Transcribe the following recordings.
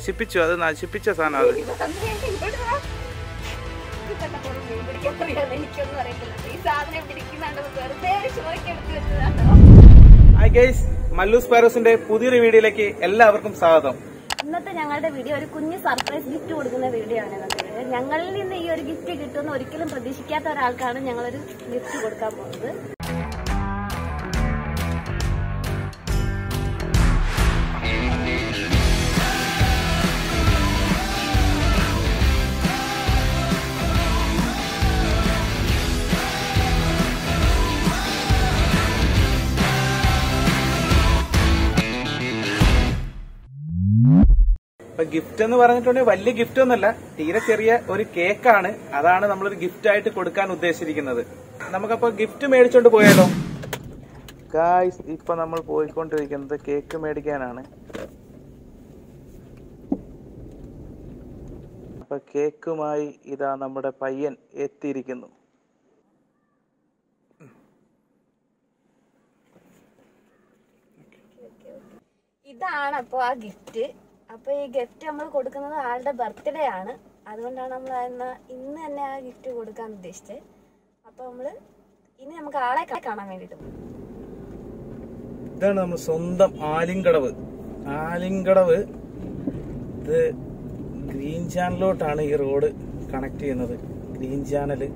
നശിപ്പിച്ചു അത് നശിപ്പിച്ച സാധനം അത് ഇപ്പൊ തന്നെ ഇങ്ങോട്ട് വാ. ഇത് കണ്ടപ്പോൾ മീൻ പിടിക്കാൻ അറിയാതെ എനിക്കൊന്നും അറിയത്തില്ല ഈ സാധനം പിടിക്കുന്നുണ്ടോ വെറുതെ ഒരു ചോയ്ക്ക് എടുത്ത് വെച്ചതാണോ ഹായ് ഗൈസ് മല്ലു സ്പാരോസിന്റെ പുതിയൊരു വീഡിയോയിലേക്ക് എല്ലാവർക്കും സ്വാഗതം ഇന്നത്തെ ഞങ്ങളുടെ വീഡിയോ ഒരു കുഞ്ഞ് സർപ്രൈസ് ഗിഫ്റ്റ് കൊടുക്കുന്ന വീഡിയോ ആണ് ഇന്നത്തെ വീഡിയോ ഞങ്ങളിൽ നിന്ന് ഈ ഒരു ഗിഫ്റ്റ് കിട്ടുമെന്ന് ഒരിക്കലും പ്രതീക്ഷിക്കാത്ത ഒരാൾക്കാണ് ഞങ്ങളൊരു ഗിഫ്റ്റ് കൊടുക്കാൻ പോകുന്നത് അപ്പൊ ഗിഫ്റ്റ് എന്ന് പറഞ്ഞിട്ടുണ്ടെങ്കിൽ വലിയ ഗിഫ്റ്റ് ഒന്നല്ല തീരെ ചെറിയ ഒരു കേക്കാണ് അതാണ് നമ്മളൊരു ഗിഫ്റ്റ് ആയിട്ട് കൊടുക്കാൻ ഉദ്ദേശിച്ചിരിക്കുന്നത് നമുക്കപ്പോ ഗിഫ്റ്റ് മേടിച്ചോണ്ട് പോയാലോ ഗായ്സ് ഇപ്പൊ നമ്മൾ പോയിക്കൊണ്ടിരിക്കുന്നത് കേക്ക് മേടിക്കാനാണ് അപ്പൊ കേക്കുമായി ഇതാ നമ്മുടെ പയ്യൻ എത്തിയിരിക്കുന്നു ഇതാണ് അപ്പോൾ ആ ഗിഫ്റ്റ് അപ്പൊ ഈ ഗിഫ്റ്റ് നമ്മൾ കൊടുക്കുന്നത് ആളുടെ ബർത്ത്ഡേ ആണ് അതുകൊണ്ടാണ് നമ്മൾ ഇന്ന് ഇന്ന് തന്നെ ആ ഗിഫ്റ്റ് കൊടുക്കാൻ ഉദ്ദേശിച്ചത് അപ്പൊ നമ്മള് ഇനി നമുക്ക് ആളെ കാ- കാണാൻ വേണ്ടിട്ട് ഇതാണ് നമ്മൾ സ്വന്തം ആലിങ്കടവ് ആലിങ്കടവ് ഇത് ഗ്രീൻ ചാനലിലോട്ടാണ് ഈ റോഡ് കണക്ട് ചെയ്യുന്നത് ഗ്രീൻ ചാനല്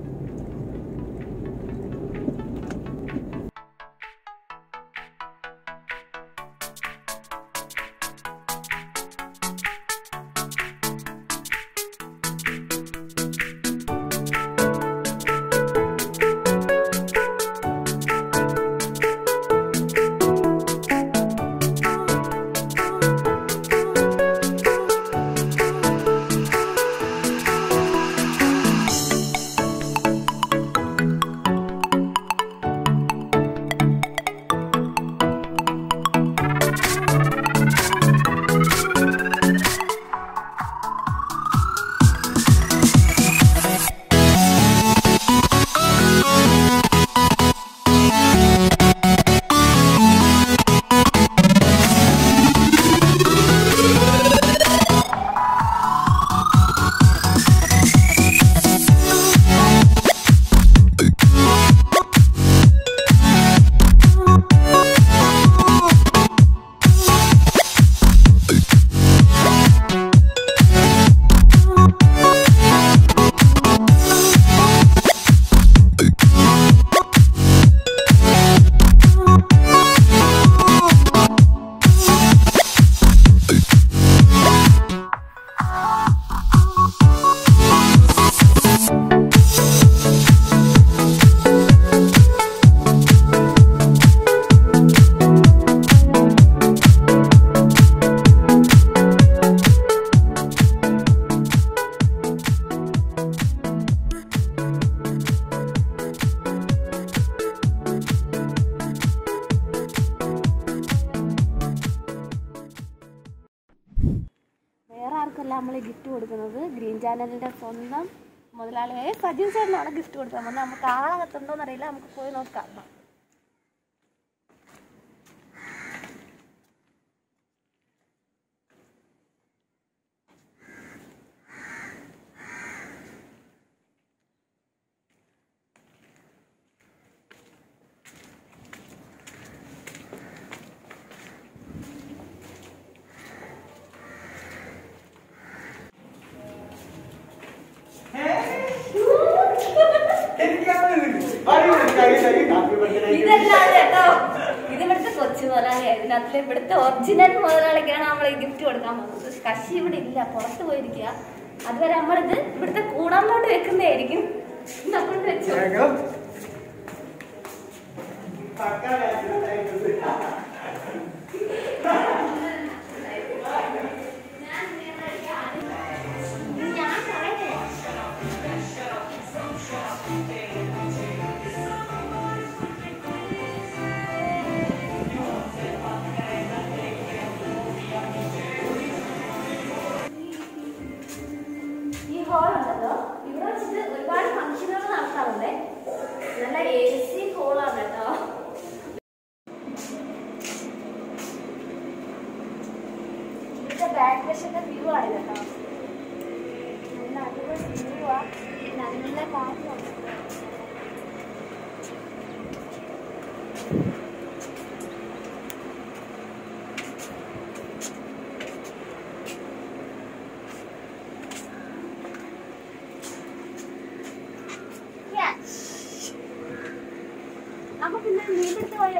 വേറെ ആർക്കല്ല നമ്മൾ ഗിഫ്റ്റ് കൊടുക്കുന്നത് ഗ്രീൻ ചാനലിന്റെ സ്വന്തം മുതലാളിയായ സജിൻ ചേട്ടനാണ് ഗിഫ്റ്റ് കൊടുത്തത് അപ്പോൾ നമുക്ക് ആളകത്തുണ്ടോന്ന് അറിയില്ല നമുക്ക് പോയി നോക്കാം വാ. ഇതല്ലാതെ കേട്ടോ ഇത് ഇവിടുത്തെ കൊച്ചു മുതലാളിയായിരുന്നു അതിൽ ഇവിടുത്തെ ഒറിജിനൽ മുതലാളിക്കാണ് നമ്മൾ ഈ ഗിഫ്റ്റ് കൊടുക്കാൻ പോകുന്നത് കശി ഇവിടെ ഇല്ല പുറത്ത് പോയിരിക്കുക അതുവരെ നമ്മളിത് ഇവിടുത്തെ കൂടാമ്പോട്ട് വെക്കുന്നതായിരിക്കും നമ്മൾ വെച്ചോ ഞാൻ പറയട്ടെ ഈ ഹോൾ ഉണ്ടല്ലോ ഇവിടെ വെച്ചിട്ട് ഒരുപാട് ഫംഗ്ഷനുകൾ നടത്താറുണ്ട് നല്ല എ സി ഹോളാണ് കേട്ടോ ആണ് കേട്ടോ നല്ല അടിപൊളി view ആ. നല്ല കാറ്റുമാണ് Yes. നമുക്ക് ഇന്ന് മീൻപിടുത്തം പോയ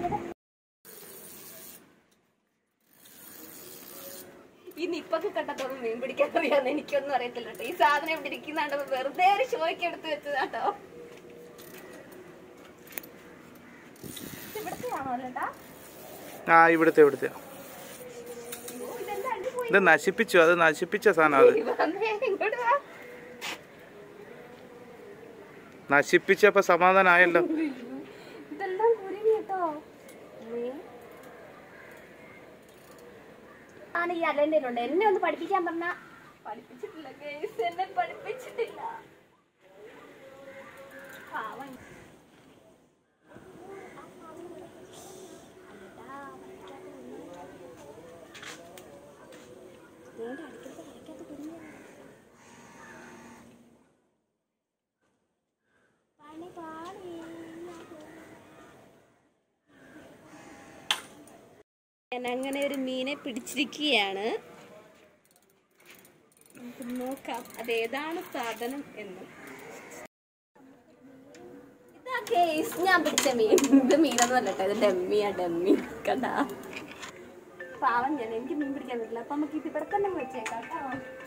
ഈ നിപ്പൊക്കെ കണ്ടത്തോളം മീൻ പിടിക്കാൻ അറിയാന്ന് എനിക്കൊന്നും അറിയത്തില്ല കേട്ടോ ഈ സാധനം ഇവിടെ ഇരിക്കുന്നുണ്ട് വെറുതെ ഒരു ഷോയ്ക്ക് എടുത്ത് വെച്ചതാട്ടോ ഇവിടത്തെയാണോ ചേട്ടാ ആ ഇവിടുത്തെ ഇവിടുത്തെ ഓ, ഇതെല്ലാം അടിപൊളി. ഇത് നശിപ്പിച്ചു അത് നശിപ്പിച്ച സാധനം അത് വന്നേ, ഇങ്ങോട്ട് വാ. നശിപ്പിച്ചപ്പോ സമാധാനമായല്ലോ ഇതെല്ലാം കുരുങ്ങി കേട്ടോ ആണ് ഈ അലന്റെ ഉണ്ട് എന്നെ ഒന്ന് പഠിപ്പിക്കാൻ പറഞ്ഞ പഠിപ്പിച്ചിട്ടില്ല ഗൈസ് എന്നെ പഠിപ്പിച്ചിട്ടില്ല പാവം. നീണ്ട അടിക്കത്ത് അടിക്കത്ത് കുരുങ്ങിയത്. പണി പാളി. ഞാൻ അങ്ങനെ ഒരു മീനെ പിടിച്ചിരിക്കുകയാണ് നമുക്ക് നോക്കാം അതേതാണ് സാധനം എന്ന് ഇതാ കേസ് ഞാൻ പിടിച്ച മീൻ ഇത് മീനൊന്നും അല്ല കേട്ടോ ഇത് ഡമ്മിയാ ഡമ്മി കണ്ടാ പാവം ഞാൻ എനിക്ക് മീൻ പിടിക്കാൻ പറ്റില്ല അപ്പൊ നമുക്ക് ഇത് ഇവിടെ തന്നെ വെച്ചേക്കാം കേട്ടോ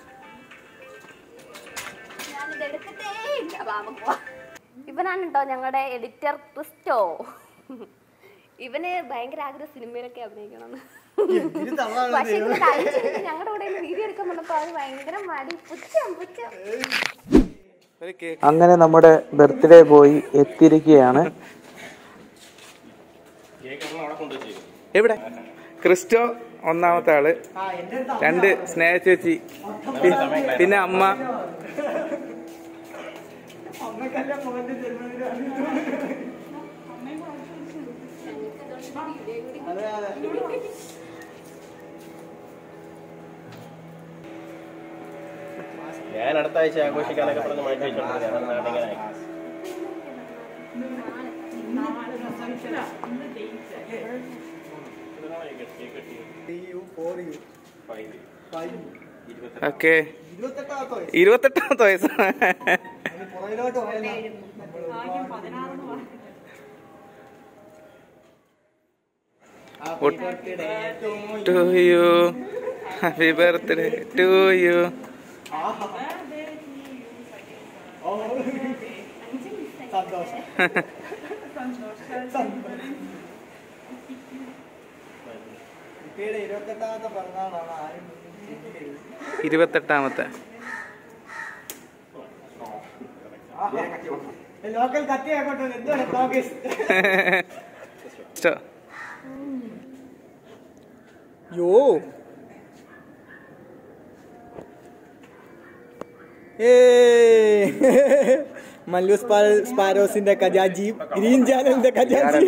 ഞാനിത് എടുക്കട്ടേ ഇല്ല പാവം പോവാ ഇവനാണ് കേട്ടോ ഞങ്ങളുടെ എഡിറ്റർ ക്രിസ്റ്റോ ഇവന് ഭയങ്കര ആഗ്രഹം സിനിമയിലൊക്കെ അഭിനയിക്കണം പക്ഷെ ഇവന് തനിച്ചിരുന്ന് ഞങ്ങളുടെ കൂടെ വീഡിയോ എടുക്കാൻ വന്നപ്പോ അത് ഭയങ്കര മടി പുച്ഛം പുച്ഛം അങ്ങനെ നമ്മുടെ ബർത്ത്ഡേ പോയി എത്തിയിരിക്കുകയാണ് എവിടെ ക്രിസ്റ്റോ ഒന്നാമത്തെ ആള് രണ്ട് സ്നേഹ ചേച്ചി പി- പിന്നെ അമ്മ ഞാൻ അടുത്ത ആഴ്ച ആഘോഷിക്കാനൊക്കെ പറഞ്ഞ് മാറ്റി വെച്ചോണ്ടിരുന്നത് അതാണ് നാട്ടിങ്ങനെ ഓക്കെ ഇരുപത്തെട്ടാമത്തെ വയസ്സ് to you happy birthday to you ഇരുപത്തെട്ടാമത്തെ പിറന്നാളാണ് ആരും ഇരുപത്തെട്ടാമത്തെ ലോക്കൽ കത്തി ആക്കോട്ടെ എന്താണ് ലോകേഷ് സ്റ്റോ. യോ ഏ മല്ലൂസ് പാ- സ്പാരോസിന്റെ ഖജാജി ഗ്രീൻ ചാനലിന്റെ ഖജാജി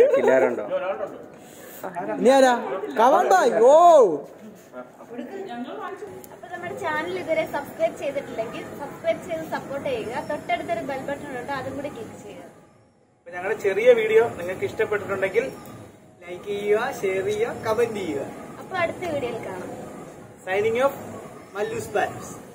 ഇനി ആരാ കവാൻ ബായ് ഓ അപ്പൊ നമ്മുടെ ചാനൽ ഇതുവരെ സബ്സ്ക്രൈബ് ചെയ്തിട്ടില്ലെങ്കിൽ സബ്സ്ക്രൈബ് ചെയ്ത് സപ്പോർട്ട് ചെയ്യുക തൊട്ടടുത്തൊരു ബെൽ ബട്ടൺ ഉണ്ട് അതും കൂടി ക്ലിക്ക് ചെയ്യുക അപ്പൊ ഞങ്ങളുടെ ചെറിയ വീഡിയോ നിങ്ങൾക്ക് ഇഷ്ടപ്പെട്ടിട്ടുണ്ടെങ്കിൽ ലൈക്ക് ചെയ്യുക ഷെയർ ചെയ്യുക കമന്റ് ചെയ്യുക അപ്പൊ അടുത്ത വീഡിയോയിൽ കാണാം സൈനിങ് ഓഫ് മല്ലൂസ് പാരോസ്